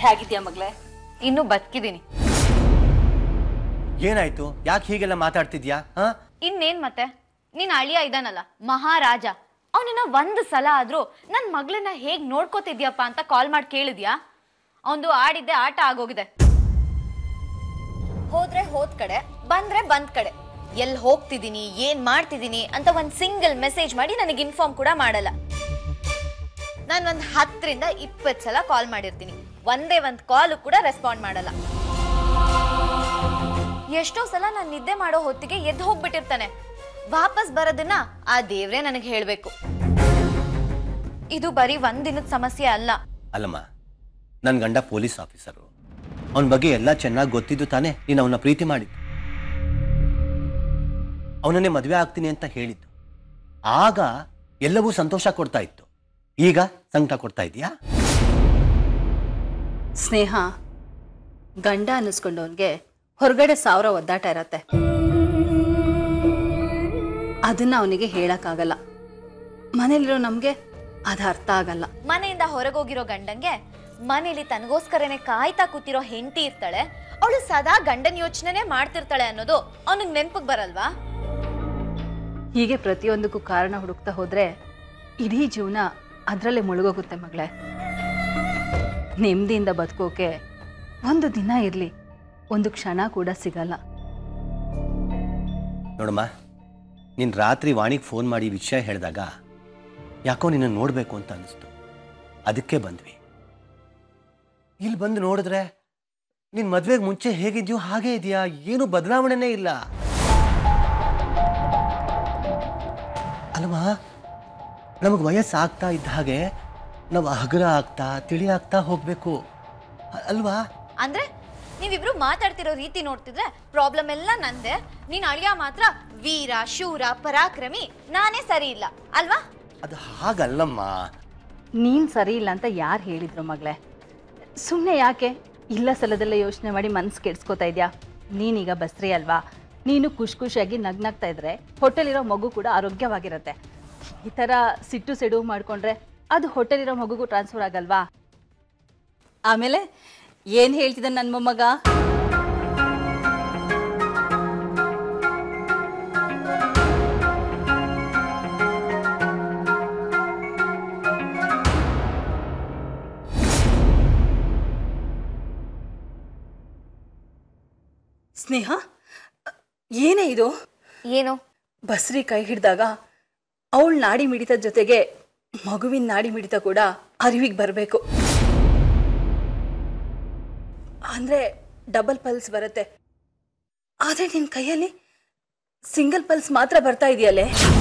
ಹೇಗಿದ್ಯಾ ಮಗ್ಳೆ ಇನ್ನು ಬದುಕಿದೀನಿ ಏನಾಯ್ತು ಯಾಕೆ ಹೀಗೆಲ್ಲ ಮಾತಾಡ್ತಿದ್ಯಾ ಹಾ ಇನ್ನೇನ್ ಮತ್ತೆ ನೀನ್ ಅಳಿಯ ಇದಾನಲ್ಲ ಮಹಾರಾಜ ಅವನನ್ನ ಒಂದ್ ಸಲ ಆದ್ರೂ ನನ್ ಮಗಳನ್ನ ಹೇಗ್ ನೋಡ್ಕೋತಿದ್ಯಪ್ಪ ಅಂತ ಕಾಲ್ ಮಾಡಿ ಕೇಳಿದ್ಯಾ ಅವನ್ದು ಆಡಿದ್ದೆ ಆಟ ಆಗೋಗಿದೆ ಹೋದ್ರೆ ಹೋದ್ ಕಡೆ ಬಂದ್ರೆ ಬಂದ್ ಕಡೆ ಎಲ್ ಹೋಗ್ತಿದೀನಿ ಏನ್ ಮಾಡ್ತಿದೀನಿ ಅಂತ ಒಂದ್ ಸಿಂಗಲ್ ಮೆಸೇಜ್ ಮಾಡಿ ನನಗೆ ಇನ್ಫಾರ್ಮ್ ಕೂಡ ಮಾಡಲ್ಲ ನಾನ್ ಒಂದ್ ಹತ್ತರಿಂದ ಇಪ್ಪತ್ ಸಲ ಕಾಲ್ ಮಾಡಿರ್ತೀನಿ ಒಂದೇ ಒಂದ್ ಕಾಲು ಕೂಡ ರೆಸ್ಪಾಂಡ್ ಮಾಡಲ್ಲ ಎಷ್ಟೋ ಸಲ ನಾನು ನಿದ್ದೆ ಮಾಡೋ ಹೊತ್ತಿಗೆ ಎದ್ದು ಹೋಗ್ಬಿಟ್ಟಿರ್ತಾನೆ ವಾಪಸ್ ಬರೋದನ್ನ ಆ ದೇವ್ರೇ ನನಗೆ ಹೇಳ್ಬೇಕು ಇದು ಬರೀ ಒಂದ್ ದಿನದ ಸಮಸ್ಯೆ ಅಲ್ಲ ಅಲ್ಲಮ್ಮ ನನ್ನ ಗಂಡ ಪೊಲೀಸ್ ಆಫೀಸರು ಅವನ ಬಗ್ಗೆ ಎಲ್ಲ ಚೆನ್ನಾಗಿ ಗೊತ್ತಿದ್ದು ತಾನೇ ನೀನು ಅವನ ಪ್ರೀತಿ ಮಾಡಿದ್ದು ಅವನನ್ನೇ ಮದುವೆ ಆಗ್ತೀನಿ ಅಂತ ಹೇಳಿದ್ದು ಆಗ ಎಲ್ಲವೂ ಸಂತೋಷ ಕೊಡ್ತಾ ಇತ್ತು ಈಗ ಸಂಕಟ ಕೊಡ್ತಾ ಇದೆಯಾ ಸ್ನೇಹ ಗಂಡ ಅನ್ನಿಸ್ಕೊಂಡವನ್ಗೆ ಹೊರಗಡೆ ಸಾವಿರ ಒದ್ದಾಟ ಇರತ್ತೆ ಅದನ್ನ ಅವನಿಗೆ ಹೇಳಕ್ಕಾಗಲ್ಲ ಮನೇಲಿರೋ ನಮ್ಗೆ ಅದು ಅರ್ಥ ಆಗಲ್ಲ ಮನೆಯಿಂದ ಹೊರಗೋಗಿರೋ ಗಂಡಂಗೆ ಮನೇಲಿ ತನಗೋಸ್ಕರನೇ ಕಾಯ್ತಾ ಕೂತಿರೋ ಹೆಂಡತಿ ಇರ್ತಾಳೆ ಅವಳು ಸದಾ ಗಂಡನ ಯೋಚನೆನೇ ಮಾಡ್ತಿರ್ತಾಳೆ ಅನ್ನೋದು ಅವನಿಗೆ ನೆನ್ಪಿಗೆ ಬರಲ್ವಾ ಹೀಗೆ ಪ್ರತಿಯೊಂದಕ್ಕೂ ಕಾರಣ ಹುಡುಕ್ತಾ ಹೋದ್ರೆ ಇಡೀ ಜೀವನ ಅದರಲ್ಲೇ ಮುಳುಗೋಗುತ್ತೆ ಮಗಳೇ ನೆಮ್ಮದಿಯಿಂದ ಬದುಕೋಕೆ ಒಂದು ದಿನ ಇರಲಿ ಒಂದು ಕ್ಷಣ ಕೂಡ ಸಿಗಲ್ಲ ನೋಡಮ್ಮ ನೀನು ರಾತ್ರಿ ವಾಣಿಗೆ ಫೋನ್ ಮಾಡಿ ವಿಷಯ ಹೇಳಿದಾಗ ಯಾಕೋ ನಿನ್ನ ನೋಡಬೇಕು ಅಂತ ಅನಿಸ್ತು ಅದಕ್ಕೆ ಬಂದ್ವಿ ಇಲ್ಲಿ ಬಂದು ನೋಡಿದ್ರೆ ನಿನ್ನ ಮದುವೆಗೆ ಮುಂಚೆ ಹೇಗಿದ್ಯೋ ಹಾಗೇ ಇದೆಯಾ ಏನು ಬದಲಾವಣೆನೇ ಇಲ್ಲ ಅಲ್ವಾ ನಮಗೆ ವಯಸ್ಸಾಗ್ತಾ ಇದ್ದ ಹಾಗೆ ನಾವು ಹಗುರ ಆಗ್ತಾ ತಿಳಿ ಆಗ್ತಾ ಹೋಗಬೇಕು ಅಲ್ವಾ ಅಂದ್ರೆ ನೀವಿಬ್ರು ಮಾತಾಡ್ತಿರೋ ರೀತಿ ನೋಡ್ತಿದ್ರೆ ಪ್ರಾಬ್ಲಮ್ ಎಲ್ಲ ನಂದೆ ನೀನ್ ಅಳಿಯ ಮಾತ್ರ ವೀರ ಶೂರ ಪರಾಕ್ರಮಿ ನಾನೇ ಸರಿ ಇಲ್ಲ ಅಲ್ವಾ ಅದು ಹಾಗಲ್ಲಮ್ಮ ನೀನ್ ಸರಿ ಇಲ್ಲ ಅಂತ ಯಾರು ಹೇಳಿದ್ರು ಮಗಳೇ ಸುಮ್ಮನೆ ಯಾಕೆ ಇಲ್ಲ ಸಲದಲ್ಲೇ ಯೋಚನೆ ಮಾಡಿ ಮನ್ಸು ಕೆಡ್ಸ್ಕೊತಾ ಇದ್ಯಾ ನೀನೀಗ ಬಸ್ರಿ ಅಲ್ವಾ ನೀನು ಖುಷಿ ಖುಷಿಯಾಗಿ ನಗ್ನಾಗ್ತಾ ಇದ್ರೆ ಹೊಟ್ಟೆಲಿರೋ ಮಗು ಕೂಡ ಆರೋಗ್ಯವಾಗಿರುತ್ತೆ ಈ ಥರ ಸಿಟ್ಟು ಸಿಡುವು ಮಾಡ್ಕೊಂಡ್ರೆ ಅದು ಹೊಟ್ಟೆಲಿರೋ ಮಗುಗೂ ಟ್ರಾನ್ಸ್ಫರ್ ಆಗಲ್ವಾ ಆಮೇಲೆ ಏನು ಹೇಳ್ತಿದ್ದ ನನ್ನ ಮೊಮ್ಮಗ ಸ್ನೇಹ ಏನೇ ಇದು ಏನು ಬಸ್ರಿ ಕೈ ಹಿಡಿದಾಗ ಅವಳ ನಾಡಿ ಮಿಡಿತದ ಜೊತೆಗೆ ಮಗುವಿನ ನಾಡಿ ಮಿಡಿತ ಕೂಡ ಅರಿವಿಗೆ ಬರಬೇಕು ಅಂದ್ರೆ ಡಬಲ್ ಪಲ್ಸ್ ಬರುತ್ತೆ ಆದ್ರೆ ನಿನ್ ಕೈಯಲ್ಲಿ ಸಿಂಗಲ್ ಪಲ್ಸ್ ಮಾತ್ರ ಬರ್ತಾ ಇದೆಯಲ್ಲೇ